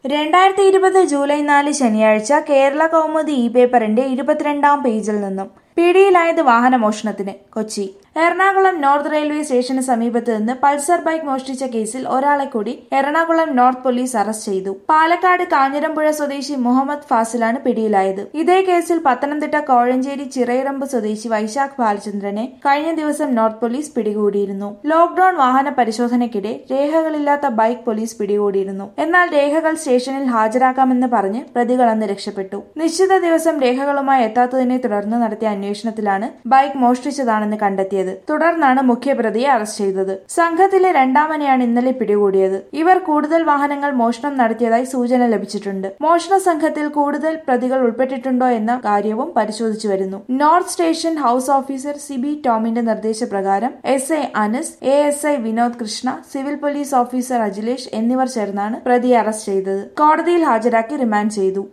രണ്ടായിരത്തി ഇരുപത് ജൂലൈ നാല് ശനിയാഴ്ച കേരള കൗമുദി ഇ പേപ്പറിന്റെ ഇരുപത്തിരണ്ടാം പേജിൽ നിന്നും പിടിയിലായത് വാഹനമോഷണത്തിന് കൊച്ചി എറണാകുളം നോർത്ത് റെയിൽവേ സ്റ്റേഷന് സമീപത്ത് നിന്ന് പൾസർ ബൈക്ക് മോഷ്ടിച്ച കേസിൽ ഒരാളെ കൂടി എറണാകുളം നോർത്ത് പോലീസ് അറസ്റ്റ് ചെയ്തു പാലക്കാട് കാഞ്ഞിരമ്പുഴ സ്വദേശി മുഹമ്മദ് ഫാസിലാണ് പിടിയിലായത് ഇതേ കേസിൽ പത്തനംതിട്ട കോഴഞ്ചേരി ചിറയിറമ്പ് സ്വദേശി വൈശാഖ് ബാലചന്ദ്രനെ കഴിഞ്ഞ ദിവസം നോർത്ത് പോലീസ് പിടികൂടിയിരുന്നു ലോക്ഡൌൺ വാഹന പരിശോധനയ്ക്കിടെ രേഖകളില്ലാത്ത ബൈക്ക് പോലീസ് പിടികൂടിയിരുന്നു എന്നാൽ രേഖകൾ സ്റ്റേഷനിൽ ഹാജരാക്കാമെന്ന് പറഞ്ഞ് പ്രതികൾ അന്ന് രക്ഷപ്പെട്ടു നിശ്ചിത ദിവസം രേഖകളുമായി എത്താത്തതിനെ തുടർന്ന് നടത്തിയ അന്വേഷണത്തിലാണ് ബൈക്ക് മോഷ്ടിച്ചതാണെന്ന് കണ്ടെത്തിയത് തുടർന്നാണ് മുഖ്യപ്രതിയെ അറസ്റ്റ് ചെയ്തത് സംഘത്തിലെ രണ്ടാമനെയാണ് ഇന്നലെ പിടികൂടിയത് ഇവർ കൂടുതൽ വാഹനങ്ങൾ മോഷണം നടത്തിയതായി സൂചന ലഭിച്ചിട്ടുണ്ട് മോഷണ സംഘത്തിൽ കൂടുതൽ പ്രതികൾ ഉൾപ്പെട്ടിട്ടുണ്ടോ എന്ന കാര്യവും പരിശോധിച്ചു വരുന്നു north station house officer Sibi ടോമിന്റെ നിർദ്ദേശപ്രകാരം S I Anas A S I Vinod Krishna civil police officer Ajilesh എന്നിവർ ചേർന്നാണ് പ്രതിയെ അറസ്റ്റ് ചെയ്തത് കോടതിയിൽ ഹാജരാക്കി റിമാൻഡ് ചെയ്തു